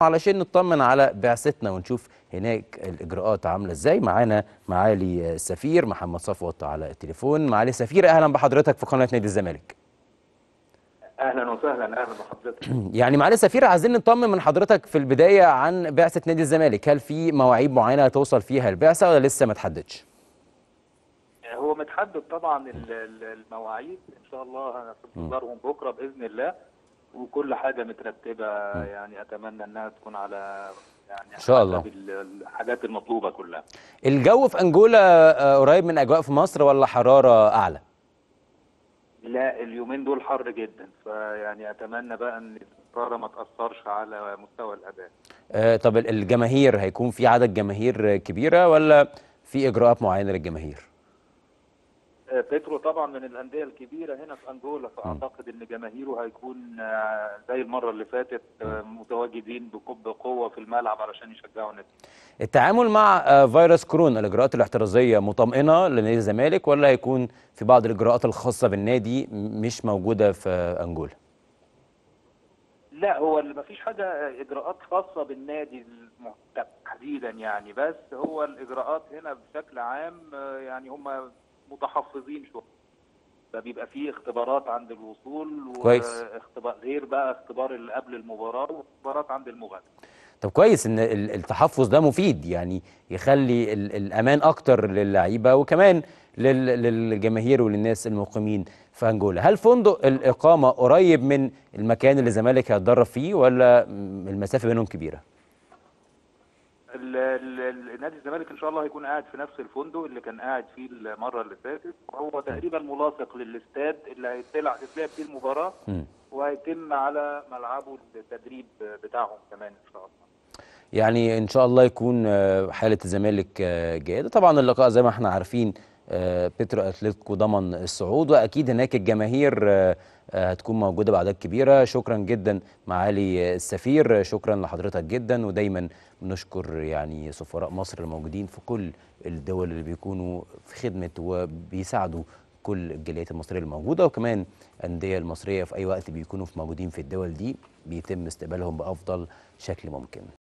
علشان نطمن على بعثتنا ونشوف هناك الاجراءات عامله ازاي معانا معالي السفير محمد صفوت على التليفون معالي السفير اهلا بحضرتك في قناه نادي الزمالك اهلا وسهلا اهلا بحضرتك يعني معالي السفير عايزين نطمن من حضرتك في البدايه عن بعثه نادي الزمالك هل في مواعيد معينه هتوصل فيها البعثه ولا لسه ما تحددش هو متحدد طبعا ال- ال- المواعيد ان شاء الله انا في انتظارهم بكره باذن الله وكل حاجه مترتبه يعني اتمنى انها تكون على يعني إن شاء الله. حسب ال- الحاجات المطلوبه كلها الجو في انجولا آه، قريب من اجواء في مصر ولا حراره اعلى لا اليومين دول حر جدا فيعني اتمنى بقى ان الحراره ما تاثرش على مستوى الاداء آه، طب ال- الجماهير هيكون في عدد جماهير كبيره ولا في اجراءات معينه للجماهير آه، بيترو طبعا من الانديه الكبيره هنا في انجولا فاعتقد ان جماهيره هيكون آه، زي المره اللي فاتت آه، متواجدين بق- بقوه في الملعب علشان يشجعوا النادي التعامل مع آه، فيروس كورونا الاجراءات الاحترازيه مطمئنه لنادي الزمالك ولا هيكون في بعض الاجراءات الخاصه بالنادي م- مش موجوده في انجولا لا هو اللي مفيش حاجه اجراءات خاصه بالنادي الم- تحديدا يعني بس هو الاجراءات هنا بشكل عام آه، يعني هم متحفظين شويه فبيبقى فيه اختبارات عند الوصول كويس. واختبار غير بقى اختبار اللي قبل المباراه واختبارات عند المغادره طب كويس ان ال- التحفظ ده مفيد يعني يخلي ال- الامان اكتر للعيبه وكمان لل- للجماهير وللناس المقيمين في انجولا هل فندق الاقامه قريب من المكان اللي الزمالك هيتدرب فيه ولا م- المسافه بينهم كبيره ال- ال- ال- نادي الزمالك ان شاء الله هيكون قاعد في نفس الفندق اللي كان قاعد فيه المره اللي فاتت وهو تقريبا ملاصق للاستاد اللي هيتلعب هتتلعب فيه المباراه مم. وهيتم على ملعبه التدريب بتاعهم كمان ان شاء الله يعني ان شاء الله يكون آه، حاله الزمالك آه، جيده طبعا اللقاء زي ما احنا عارفين آه، بيترو اتلتيكو ضمن الصعود واكيد هناك الجماهير آه، آه، هتكون موجوده باعداد كبيره شكرا جدا معالي السفير شكرا لحضرتك جدا ودايما بنشكر يعني سفراء مصر الموجودين في كل الدول اللي بيكونوا في خدمه وبيساعدوا كل الجاليات المصريه الموجوده وكمان الانديه المصريه في اي وقت بيكونوا في موجودين في الدول دي بيتم استقبالهم بافضل شكل ممكن